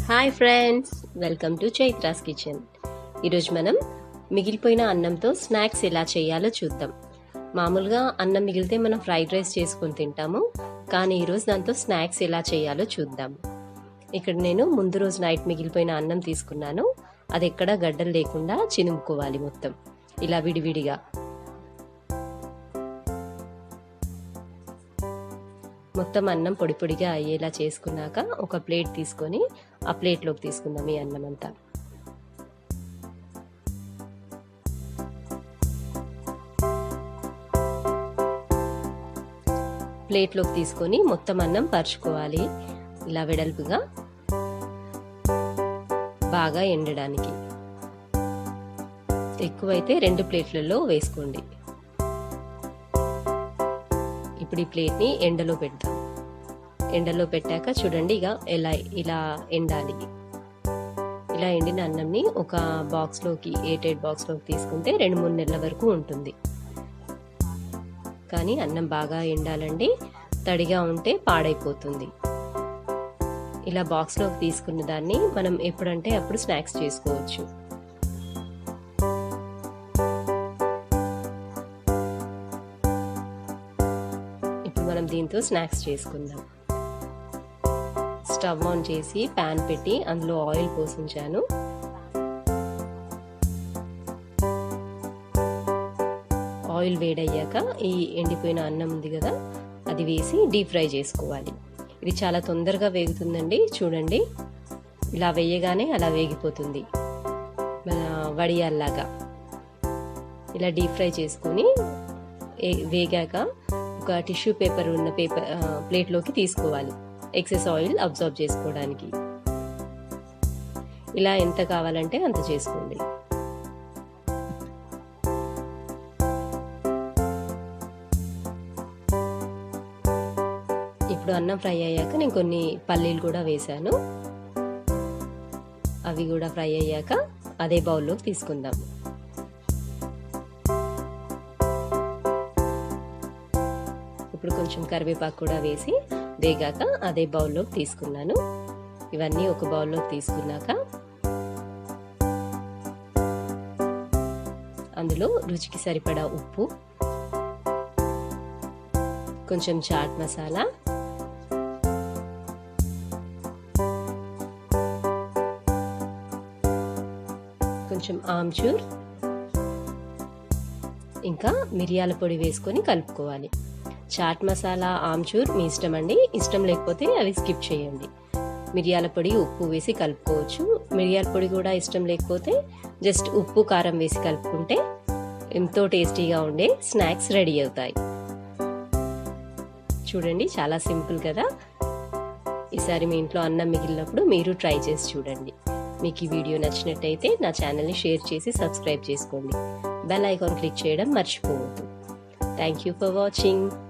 hi friends welcome to Chaitra's kitchen ఈరోజు మనం మిగిలిపోయిన అన్నంతో స్నాక్స్ ఎలా చేయాలో చూద్దాం మామూలుగా అన్నం మిగిలితే మనం ఫ్రైడ్ రైస్ చేసుకొని తింటాము కానీ ఈరోజు దాంతో స్నాక్స్ ఎలా చేయాలో చూద్దాం ఇక్కడ నేను ముందు రోజు నైట్ మిగిలిపోయిన అన్నం తీసుకున్నాను అది ఎక్కడ గడ్డలు లేకుండా చినుముకోవాలి మొత్తం ఇలా విడివిడిగా మొత్తం అన్నం పొడి పొడిగా అయ్యేలా చేసుకున్నాక ఒక ప్లేట్ తీసుకొని ఆ ప్లేట్లోకి తీసుకుందాం ఈ అన్నం అంతా ప్లేట్లోకి తీసుకొని మొత్తం అన్నం పరుచుకోవాలి ఇలా వెడల్పుగా బాగా ఎండడానికి ఎక్కువైతే రెండు ప్లేట్లలో వేసుకోండి ఇప్పుడు ఈ ప్లేట్ని ఎండలో పెడతాం ఎండలో పెట్టాక చూడండి ఇక ఎలా ఇలా ఎండాలి ఇలా ఎండిన అన్నంని ఒక బాక్స్లోకి ఎయిటెడ్ బాక్స్లోకి తీసుకుంటే రెండు మూడు నెలల వరకు ఉంటుంది కానీ అన్నం బాగా ఎండాలండి తడిగా ఉంటే పాడైపోతుంది ఇలా బాక్స్లోకి తీసుకున్న దాన్ని మనం ఎప్పుడంటే అప్పుడు స్నాక్స్ చేసుకోవచ్చు ఇప్పుడు మనం దీంతో స్నాక్స్ చేసుకుందాం స్టవ్ ఆన్ చేసి ప్యాన్ పెట్టి అందులో ఆయిల్ పోసించాను ఆయిల్ వేడయ్యాక ఈ ఎండిపోయిన అన్నం ఉంది కదా అది వేసి డీప్ ఫ్రై చేసుకోవాలి ఇది చాలా తొందరగా వేగుతుందండి చూడండి ఇలా వేయగానే అలా వేగిపోతుంది మన వడియాల్లాగా ఇలా డీప్ ఫ్రై చేసుకొని వేగాక ఒక టిష్యూ పేపర్ ఉన్న పేపర్ ప్లేట్లోకి తీసుకోవాలి ఎక్సెస్ ఆయిల్ అబ్జర్వ్ చేసుకోవడానికి ఇలా ఎంత కావాలంటే అంత చేసుకోండి ఇప్పుడు అన్నం ఫ్రై అయ్యాక నేను కొన్ని పల్లీలు కూడా వేశాను అవి కూడా ఫ్రై అయ్యాక అదే బౌల్లోకి తీసుకుందాం ఇప్పుడు కొంచెం కరివేపాకు కూడా వేసి వేగాక అదే బౌల్లోకి తీసుకున్నాను ఇవన్నీ ఒక బౌల్లోకి తీసుకున్నాక అందులో రుచికి సరిపడా ఉప్పు కొంచెం చాట్ మసాలా కొంచెం ఆమ్చూర్ ఇంకా మిరియాల పొడి వేసుకొని కలుపుకోవాలి చాట్ మసాలా ఆమ్చూర్ మీ ఇష్టం అండి ఇష్టం లేకపోతే అవి స్కిప్ చేయండి మిరియాల పొడి ఉప్పు వేసి కలుపుకోవచ్చు మిరియాల పొడి కూడా ఇష్టం లేకపోతే జస్ట్ ఉప్పు కారం వేసి కలుపుకుంటే ఎంతో టేస్టీగా ఉండే స్నాక్స్ రెడీ అవుతాయి చూడండి చాలా సింపుల్ కదా ఈసారి మీ ఇంట్లో అన్నం మిగిలినప్పుడు మీరు ట్రై చేసి చూడండి మీకు ఈ వీడియో నచ్చినట్టయితే నా ఛానల్ని షేర్ చేసి సబ్స్క్రైబ్ చేసుకోండి బెల్ ఐకాన్ క్లిక్ చేయడం మర్చిపోవద్దు థ్యాంక్ యూ ఫర్ వాచింగ్